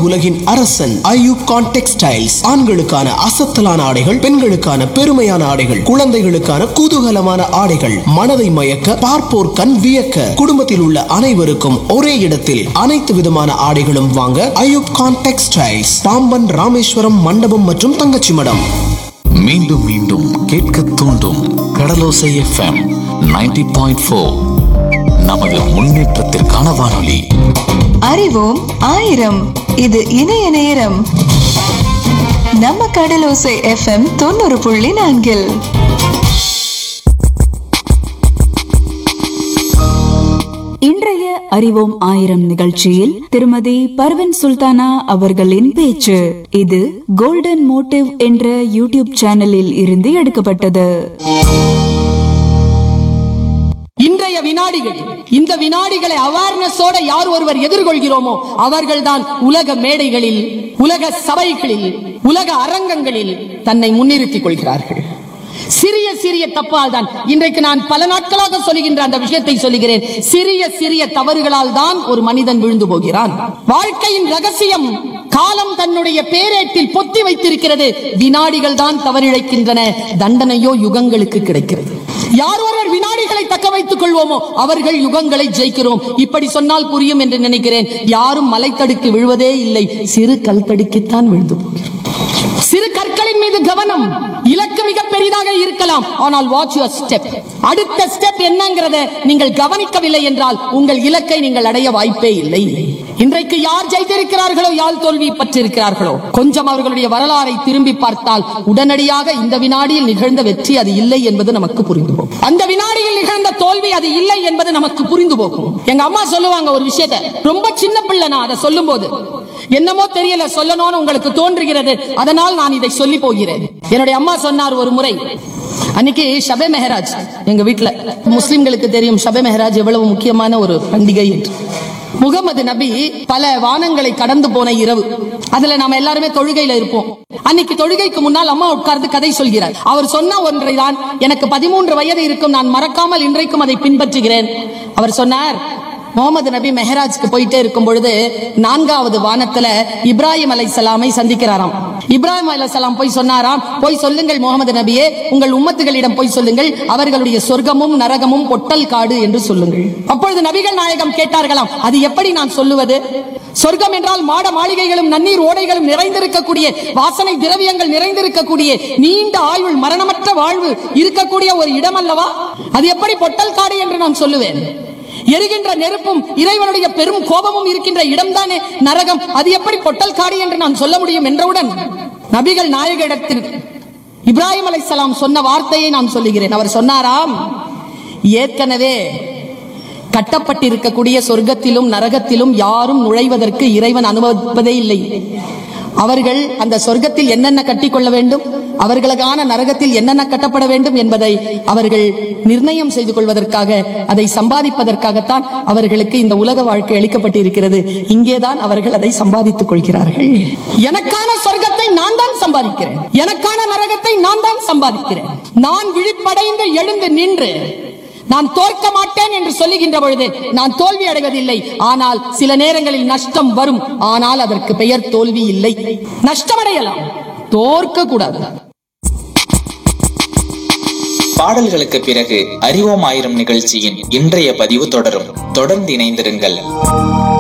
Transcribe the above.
உலகின் அரசன் ஐயூப் கான் டெக்ஸ்டைல்ஸ் ஆண்களுக்கான அசத்தலான ஆடைகள் பெண்களுக்கான பெருமையான ஆடைகள் குழந்தைகளுக்கான குதூகலமான ஆடைகள் மனதை மயக்க பார்ப்போர் கண் வியக்க குடும்பத்தில் உள்ள அனைவருக்கும் ஒரே இடத்தில் அனைத்து விதமான ஆடைகளும் வாங்க ஐயூப் கான் டெக்ஸ்டைல்ஸ் பாம்பன் ராமேஸ்வரம் மண்டபம் மற்றும் தங்கச்சி மடம் மீண்டும் மீண்டும் கேட்க தூண்டும் கடலோசை எஃப்எம் 90.4 பாயிண்ட் ஃபோர் நமது முன்னேற்றத்திற்கான வானொலி அறிவோம் ஆயிரம் இது இணைய நேரம் நம்ம கடலோசை எஃப்எம் தொண்ணூறு புள்ளி நான்கில் இன்றைய அறிவோம் ஆயிரம் நிகழ்ச்சியில் திருமதி பர்வின் சுல்தானா அவர்களின் பேச்சு இது கோல்டன் மோட்டிவ் என்ற யூடியூப் சேனலில் இருந்து எடுக்கப்பட்டது இன்றைய வினாடிகள் இந்த வினாடிகளை அவேர்னஸோட யார் ஒருவர் எதிர்கொள்கிறோமோ அவர்கள்தான் உலக மேடைகளில் உலக சபைகளில் உலக அரங்கங்களில் தன்னை முன்னிறுத்திக் கொள்கிறார்கள் சிறிய சிறிய தப்பால் தான் இன்றைக்கு நான் பல நாட்களாக சொல்லுகின்ற அந்த விஷயத்தை சொல்லுகிறேன் சிறிய சிறிய தவறுகளால் தான் ஒரு மனிதன் விழுந்து போகிறான் வாழ்க்கையின் ரகசியம் காலம் தன்னுடைய பேரேட்டில் பொத்தி வைத்திருக்கிறது வினாடிகள் தான் தவறிழைக்கின்றன தண்டனையோ யுகங்களுக்கு கிடைக்கிறது யார் ஒருவர் வினாடிகளை தக்க வைத்துக் கொள்வோமோ அவர்கள் யுகங்களை ஜெயிக்கிறோம் இப்படி சொன்னால் புரியும் என்று நினைக்கிறேன் யாரும் மலைத்தடுக்கு விழுவதே இல்லை சிறு கல் தடுக்கித்தான் விழுந்து போகிறோம் சிறு கற்களின் மீது கவனம் இலக்கு மிக பெரிதாக இருக்கலாம் ஆனால் வாட்ச் யுவர் ஸ்டெப் அடுத்த ஸ்டெப் என்னங்கிறத நீங்கள் கவனிக்கவில்லை என்றால் உங்கள் இலக்கை நீங்கள் அடைய வாய்ப்பே இல்லை இன்றைக்கு யார் ஜெயித்திருக்கிறார்களோ யார் தோல்வி பற்றிருக்கிறார்களோ கொஞ்சம் அவர்களுடைய வரலாறை திரும்பி பார்த்தால் உடனடியாக இந்த வினாடியில் நிகழ்ந்த வெற்றி அது இல்லை என்பது நமக்கு புரிந்து போகும் அந்த வினாடியில் நிகழ்ந்த தோல்வி அது இல்லை என்பது நமக்கு புரிந்து போகும் எங்க அம்மா சொல்லுவாங்க ஒரு விஷயத்தை ரொம்ப சின்ன பிள்ளை நான் அதை சொல்லும் போது என்னமோ தெரியல சொல்லணும்னு உங்களுக்கு தோன்றுகிறது அதனால் நான் இதை சொல்லி போகிறேன் என்னுடைய அம்மா சொன்னார் ஒரு முறை அன்னைக்கு ஷபே மெஹராஜ் எங்க வீட்ல முஸ்லிம்களுக்கு தெரியும் ஷபே மெஹராஜ் எவ்வளவு முக்கியமான ஒரு பண்டிகை என்று முகமது நபி பல வானங்களை கடந்து போன இரவு அதுல நாம எல்லாருமே தொழுகையில இருப்போம் அன்னைக்கு தொழுகைக்கு முன்னால் அம்மா உட்கார்ந்து கதை சொல்கிறார் அவர் சொன்ன ஒன்றை தான் எனக்கு பதிமூன்று வயது இருக்கும் நான் மறக்காமல் இன்றைக்கும் அதை பின்பற்றுகிறேன் அவர் சொன்னார் முகமது நபி மெஹராஜ்க்கு போயிட்டே இருக்கும் பொழுது நான்காவது வானத்துல இப்ராஹிம் அலை சலாமை சந்திக்கிறாராம் இப்ராஹிம் அலை சலாம் போய் சொன்னாராம் போய் சொல்லுங்கள் முகமது நபியே உங்கள் உம்மத்துகளிடம் போய் சொல்லுங்கள் அவர்களுடைய சொர்க்கமும் நரகமும் பொட்டல் காடு என்று சொல்லுங்கள் அப்பொழுது நபிகள் நாயகம் கேட்டார்களாம் அது எப்படி நான் சொல்லுவது சொர்க்கம் என்றால் மாட மாளிகைகளும் நன்னீர் ஓடைகளும் நிறைந்திருக்கக்கூடிய வாசனை திரவியங்கள் நிறைந்திருக்கக்கூடிய நீண்ட ஆயுள் மரணமற்ற வாழ்வு இருக்கக்கூடிய ஒரு இடம் அல்லவா அது எப்படி பொட்டல் காடு என்று நான் சொல்லுவேன் எரிகின்ற நெருப்பும் இறைவனுடைய பெரும் கோபமும் இருக்கின்ற இடம்தானே நரகம் அது எப்படி பொட்டல் காடு என்று நான் சொல்ல முடியும் என்றவுடன் நபிகள் நாயக இடத்தில் இப்ராஹிம் அலைஹிஸ்ஸலாம் சொன்ன வார்த்தையை நான் சொல்லுகிறேன் அவர் சொன்னாராம் ஏற்கனவே கட்டப்பட்டிருக்கக்கூடிய சொர்க்கத்திலும் நரகத்திலும் யாரும் நுழைவதற்கு இறைவன் அனுமதிப்பதே இல்லை அவர்கள் அந்த சொர்க்கத்தில் என்னென்ன கட்டிக்கொள்ள வேண்டும் அவர்களுக்கான நரகத்தில் என்னென்ன கட்டப்பட வேண்டும் என்பதை அவர்கள் நிர்ணயம் செய்து கொள்வதற்காக அதை சம்பாதிப்பதற்காகத்தான் அவர்களுக்கு இந்த உலக வாழ்க்கை அளிக்கப்பட்டிருக்கிறது இங்கேதான் அவர்கள் அதை சம்பாதித்துக் கொள்கிறார்கள் எனக்கான சொர்க்கத்தை நான் தான் சம்பாதிக்கிறேன் எனக்கான நரகத்தை நான் தான் சம்பாதிக்கிறேன் நான் விழிப்படைந்து எழுந்து நின்று நான் தோற்க மாட்டேன் என்று சொல்லுகின்ற பொழுது நான் தோல்வி அடைவதில்லை ஆனால் சில நேரங்களில் நஷ்டம் வரும் ஆனால் அதற்கு பெயர் தோல்வி இல்லை நஷ்டமடையலாம் தோற்க கூடாது பாடல்களுக்கு பிறகு அறிவோம் ஆயிரம் நிகழ்ச்சியின் இன்றைய பதிவு தொடரும் தொடர்ந்து இணைந்திருங்கள்